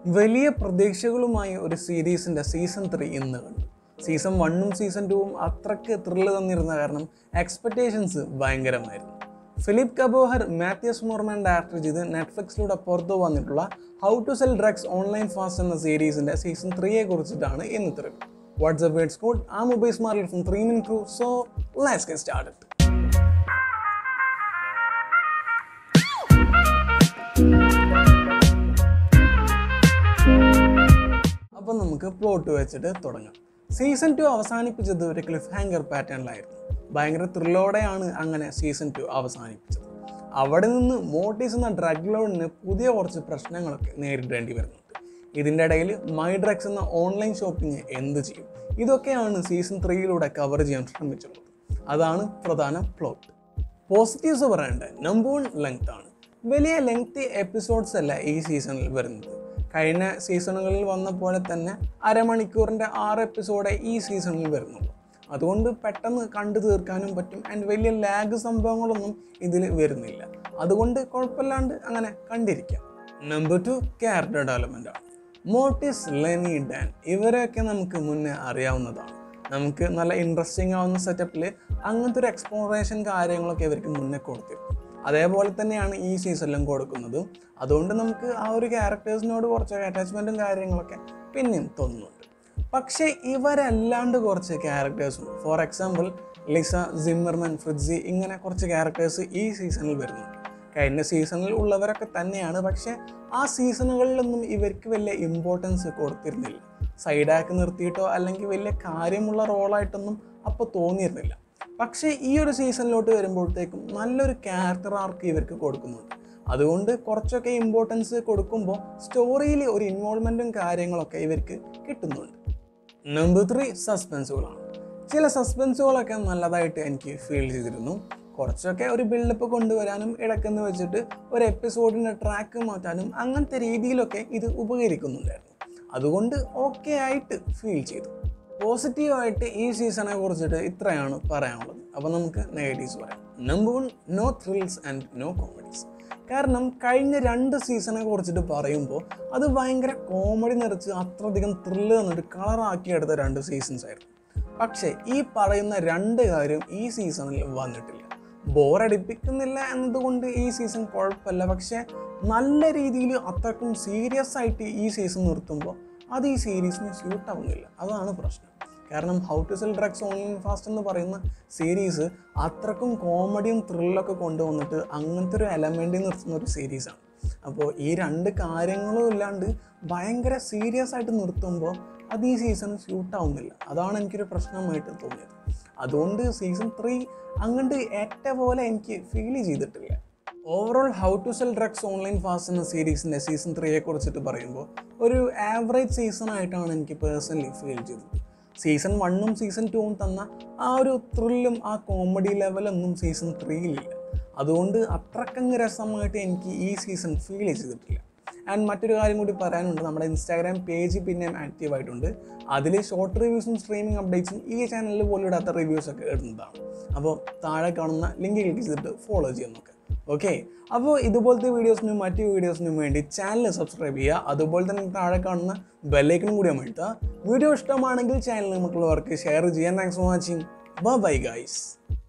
വലിയ പ്രതീക്ഷകളുമായി ഒരു സീരീസിൻ്റെ season three ഇന്ന് കണ്ടു സീസൺ വണ്ണും സീസൺ ടൂവും അത്രയ്ക്ക് ത്രില്ല് തന്നിരുന്ന കാരണം എക്സ്പെക്റ്റേഷൻസ് ഭയങ്കരമായിരുന്നു Philipp Kassbohrer Matthews Murmann director ചെയ്ത് നെറ്റ്ഫ്ലിക്സിലൂടെ പുറത്തു വന്നിട്ടുള്ള how to sell drugs online fast എന്ന സീരീസിൻ്റെ സീസൺ ത്രീയെ കുറിച്ചിട്ടാണ് ഇന്നത്തെ റിവ്യൂ വാട്സ്ആപ്പ് വേർഡ്സ് കോഡ് ആ mobile smart from three minute crew so let's get start അപ്പം നമുക്ക് പ്ലോട്ട് വെച്ചിട്ട് തുടങ്ങാം സീസൺ ടു അവസാനിപ്പിച്ചത് ഒരു ക്ലിഫ് ഹാങ്കർ പാറ്റേണിലായിരുന്നു ഭയങ്കര ത്രില്ലോടെയാണ് അങ്ങനെ സീസൺ ടു അവസാനിപ്പിച്ചത് അവിടെ നിന്ന് മോട്ടീസ് എന്ന ഡ്രഗ് ലോഡിന് പുതിയ കുറച്ച് പ്രശ്നങ്ങളൊക്കെ നേരിടേണ്ടി വരുന്നുണ്ട് ഇതിൻ്റെ ഇടയിൽ മൈ ഡ്രഗ്സ് എന്ന ഓൺലൈൻ ഷോപ്പിംഗ് എന്ത് ചെയ്യും ഇതൊക്കെയാണ് സീസൺ ത്രീയിലൂടെ കവർ ചെയ്യാൻ ശ്രമിച്ചിട്ടുള്ളത് അതാണ് പ്രധാന പ്ലോട്ട് പോസിറ്റീവ്സ് പറയേണ്ടത് നമ്പർ വൺ ലെങ്ത് ആണ് വലിയ ലെങ്തി എപ്പിസോഡ്സ് അല്ല ഈ സീസണിൽ വരുന്നത് കഴിഞ്ഞ സീസണുകളിൽ വന്ന പോലെ തന്നെ അരമണിക്കൂറിൻ്റെ ആറ് എപ്പിസോഡേ ഈ സീസണിൽ വരുന്നുള്ളൂ അതുകൊണ്ട് പെട്ടെന്ന് കണ്ടു തീർക്കാനും പറ്റും ആൻഡ് വലിയ ലാഗ് സംഭവങ്ങളൊന്നും ഇതിൽ വരുന്നില്ല അതുകൊണ്ട് കുഴപ്പമില്ലാണ്ട് അങ്ങനെ കണ്ടിരിക്കാം നമ്പർ ടു ക്യാരക്ടർ ഡെവലപ്മെൻ്റ് ആണ് മോട്ടിസ് ലെനി ഡാൻ ഇവരെയൊക്കെ നമുക്ക് മുന്നേ അറിയാവുന്നതാണ് നമുക്ക് നല്ല ഇൻട്രസ്റ്റിംഗ് ആവുന്ന സെറ്റപ്പിൽ അങ്ങനത്തെ ഒരു എക്സ്പ്ലോറേഷൻ കാര്യങ്ങളൊക്കെ ഇവർക്ക് മുന്നേ കൊടുത്തിരുന്നു അതേപോലെ തന്നെയാണ് ഈ സീസണിലും കൊടുക്കുന്നത് അതുകൊണ്ട് നമുക്ക് ആ ഒരു ക്യാരക്ടേഴ്സിനോട് കുറച്ച് അറ്റാച്ച്മെൻറ്റും കാര്യങ്ങളൊക്കെ പിന്നെയും തോന്നുന്നുണ്ട് പക്ഷേ ഇവരല്ലാണ്ട് കുറച്ച് ക്യാരക്ടേഴ്സും for example Lisa Zimmermann Fritzi ഇങ്ങനെ കുറച്ച് ക്യാരക്ടേഴ്സ് ഈ സീസണിൽ വരുന്നുണ്ട് കഴിഞ്ഞ സീസണിൽ ഉള്ളവരൊക്കെ തന്നെയാണ് പക്ഷേ ആ സീസണുകളിലൊന്നും ഇവർക്ക് വലിയ ഇമ്പോർട്ടൻസ് കൊടുത്തിരുന്നില്ല സൈഡാക്കി നിർത്തിയിട്ടോ അല്ലെങ്കിൽ വലിയ കാര്യമുള്ള റോളായിട്ടൊന്നും അപ്പോൾ തോന്നിയിരുന്നില്ല പക്ഷേ ഈ ഒരു സീസണിലോട്ട് വരുമ്പോഴത്തേക്കും നല്ലൊരു ക്യാരക്ടർ ആർക്ക് ഇവർക്ക് കൊടുക്കുന്നുണ്ട് അതുകൊണ്ട് കുറച്ചൊക്കെ ഇമ്പോർട്ടൻസ് കൊടുക്കുമ്പോൾ സ്റ്റോറിയിൽ ഒരു ഇൻവോൾവ്മെൻറ്റും കാര്യങ്ങളൊക്കെ ഇവർക്ക് കിട്ടുന്നുണ്ട് നമ്പർ ത്രീ സസ്പെൻസുകളാണ് ചില സസ്പെൻസുകളൊക്കെ നല്ലതായിട്ട് എനിക്ക് ഫീൽ ചെയ്തിരുന്നു കുറച്ചൊക്കെ ഒരു ബിൽഡപ്പ് കൊണ്ടുവരാനും ഇടക്കെന്ന് വെച്ചിട്ട് ഒരു എപ്പിസോഡിൻ്റെ ട്രാക്ക് മാറ്റാനും അങ്ങനത്തെ രീതിയിലൊക്കെ ഇത് ഉപകരിക്കുന്നുണ്ടായിരുന്നു അതുകൊണ്ട് ഓക്കെ ആയിട്ട് ഫീൽ ചെയ്തു പോസിറ്റീവായിട്ട് ഈ സീസണെ കുറിച്ചിട്ട് ഇത്രയാണ് പറയാനുള്ളത് അപ്പോൾ നമുക്ക് നെഗറ്റീവ്സ് പറയാം number one no thrills and no comedies കാരണം കഴിഞ്ഞ രണ്ട് സീസണെ കുറിച്ചിട്ട് പറയുമ്പോൾ അത് ഭയങ്കര കോമഡി നിറച്ച് അത്രയധികം ത്രില്ല് തന്നിട്ട് കളറാക്കിയെടുത്ത രണ്ട് സീസൺസ് ആയിരുന്നു പക്ഷേ ഈ പറയുന്ന രണ്ട് കാര്യം ഈ സീസണിൽ വന്നിട്ടില്ല ബോറടിപ്പിക്കുന്നില്ല എന്നതുകൊണ്ട് ഈ സീസൺ കുഴപ്പമില്ല പക്ഷേ നല്ല രീതിയിൽ അത്രക്കും സീരിയസ് ആയിട്ട് ഈ സീസൺ നിർത്തുമ്പോൾ അത് ഈ സീരീസിന് സ്യൂട്ട് ആവുന്നില്ല അതാണ് പ്രശ്നം കാരണം how to sell drugs online fast എന്ന് പറയുന്ന സീരീസ് അത്രക്കും കോമഡിയും ത്രില്ലൊക്കെ കൊണ്ടുവന്നിട്ട് അങ്ങനത്തെ ഒരു എലമെൻറ്റിൽ നിർത്തുന്ന ഒരു സീരീസാണ് അപ്പോൾ ഈ രണ്ട് കാര്യങ്ങളും ഇല്ലാണ്ട് ഭയങ്കര സീരിയസ് ആയിട്ട് നിർത്തുമ്പോൾ അത് ഈ സീസൺ സ്യൂട്ട് ആവുന്നില്ല അതാണ് എനിക്കൊരു പ്രശ്നമായിട്ട് തോന്നിയത് അതുകൊണ്ട് സീസൺ ത്രീ അങ്ങോട്ട് ഏറ്റ പോലെ എനിക്ക് ഫീൽ ചെയ്തിട്ടില്ല overall how to sell drugs online fast എന്ന സീരീസിൻ്റെ സീസൺ ത്രീയെ കുറിച്ചിട്ട് പറയുമ്പോൾ ഒരു ആവറേജ് സീസൺ ആയിട്ടാണ് എനിക്ക് പേഴ്സണലി ഫീൽ ചെയ്തത് സീസൺ വണ്ണും സീസൺ ടൂവും തന്ന ആ ഒരു ത്രില്ലും ആ കോമഡി ലെവലൊന്നും സീസൺ ത്രീയിലില്ല അതുകൊണ്ട് അത്രക്കങ്ങ് രസമായിട്ട് എനിക്ക് ഈ സീസൺ ഫീൽ ചെയ്തിട്ടില്ല ആൻഡ് മറ്റൊരു കാര്യം കൂടി പറയാനുണ്ട് നമ്മുടെ ഇൻസ്റ്റാഗ്രാം പേജ് പിന്നെയും ആക്റ്റീവ് ആയിട്ടുണ്ട് അതിൽ ഷോർട്ട് റിവ്യൂസും സ്ട്രീമിംഗ് അപ്ഡേറ്റ്സും ഈ ചാനലിൽ പോലും ഇടാത്ത റിവ്യൂസൊക്കെ ഇടുന്നതാണ് അപ്പോൾ താഴെ കാണുന്ന ലിങ്ക് ക്ലിക്ക് ചെയ്തിട്ട് ഫോളോ ചെയ്യാൻ നോക്കുക ഓക്കെ അപ്പോൾ ഇതുപോലത്തെ വീഡിയോസിനും മറ്റു വീഡിയോസിനും വേണ്ടി ചാനൽ സബ്സ്ക്രൈബ് ചെയ്യുക അതുപോലെ തന്നെ താഴെ കാണുന്ന ബെല്ലൈക്കനും കൂടി അമഴ്ത്തുക വീഡിയോ ഇഷ്ടമാണെങ്കിൽ ചാനൽ മറ്റുള്ളവർക്ക് ഷെയർ ചെയ്യാൻ thanks for watching bye guys